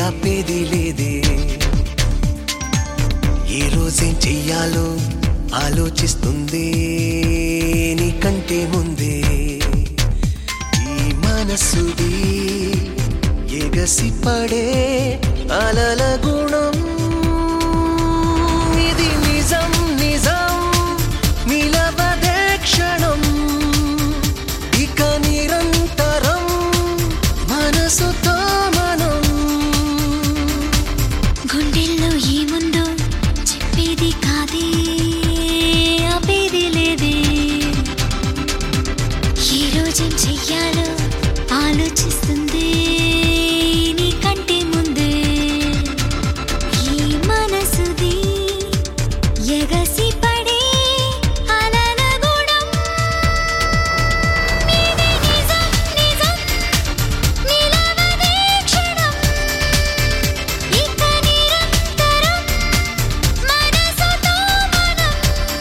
ఆపేది లేదే ఏ రోజేం చెయ్యాలో ఆలోచిస్తుంది నీకంటే ముందే ఈ మనసుది ఎగసి పడే అలల గుణం ఇది నిజం నిజం నిలవదే క్షణం ఇక నిరంతరం మనసుతో మనం గుండెల్లో ఏముందో చెప్పేది కాదే ఆపేది లేదే ఏ రోజేం చెయ్యాలో ఆలోచిస్తుంది నీకంటే ముందే ఈ మనసుది ఎగసి పడే అలల గుణం ఇది నిజం నిజం నిలవదే క్షణం ఇక నిరంతరం మనసుతో మనం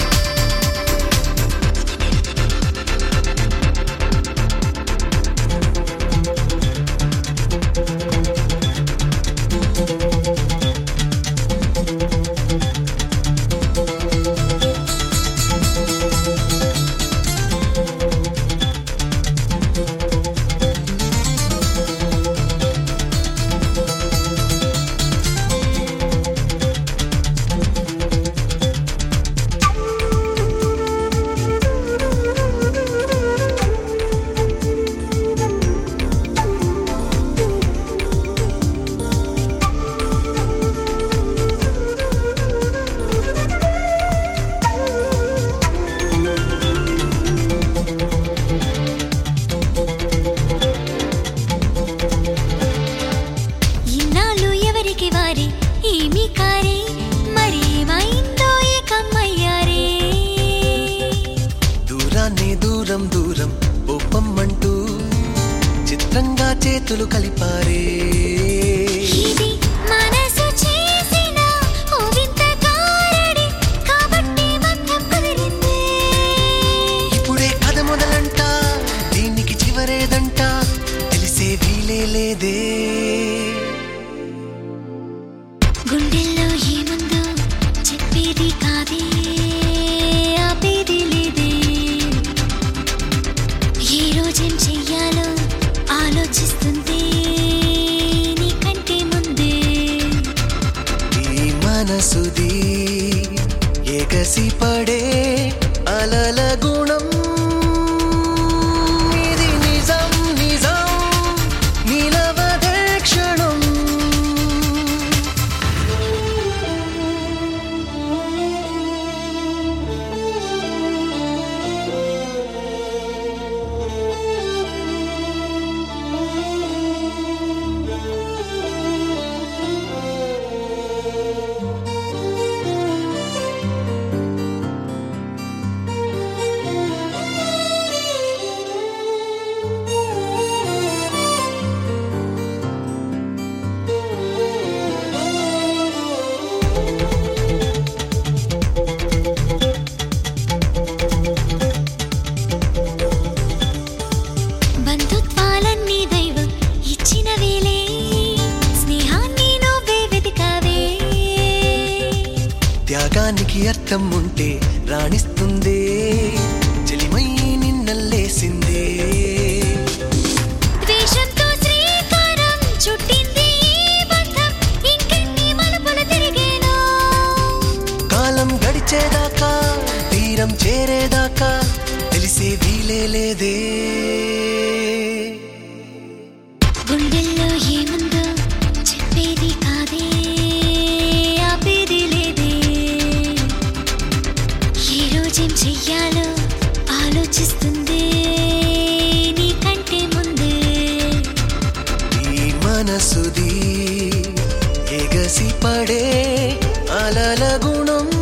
ఇన్నాళ్ళు ఎవరికి వారే ఏమి కారే మరి ఏమైందో ఏకమ్మయ్యారే దూరాన్ని దూరం దూరం ఒప్పమ్మంటూ చిత్రంగా చేతులు కలిపారే ఇది మనసు చేసిన ఓ వింత గారడి కాబట్టి బంధం కుదిరింది ఇప్పుడే కథ మొదలంట దీనికి చివరేదంట తెలిసే వీలే లేదే గుండెల్లో ఏముందో చెప్పేది కాదే ఆపేది లేదే ఏ రోజేం చెయ్యాలో ఆలోచిస్తుంది నీకంటే ముందే ఈ మనసుది ఎగసి పడే అలల గుణం ఇది నిజం నిజం నిలవదే క్షణం బంధుత్వాలన్నీ దైవం ఇచ్చిన వేలే స్నేహాన్ని నువ్వే వెతికావే త్యాగానికి అర్థం ఉంటే రాణిస్తుందే చెలిమై నిన్నల్లేసిందే ద్వేషంతో శ్రీకారం చుట్టింది ఈ బంధం ఇంకెన్ని మలుపులు తిరిగేనో కాలం గడిచేదాకా తీరం చేరేదాకా తెలిసే వీలే లేదే గుండెల్లో ఏముందో చెప్పేది కాదే ఆపేది లేదే ఏ రోజేం చెయ్యాలో ఆలోచిస్తుంది నీకంటే ముందే ఈ మనసుది ఎగసి పడే అలల గుణం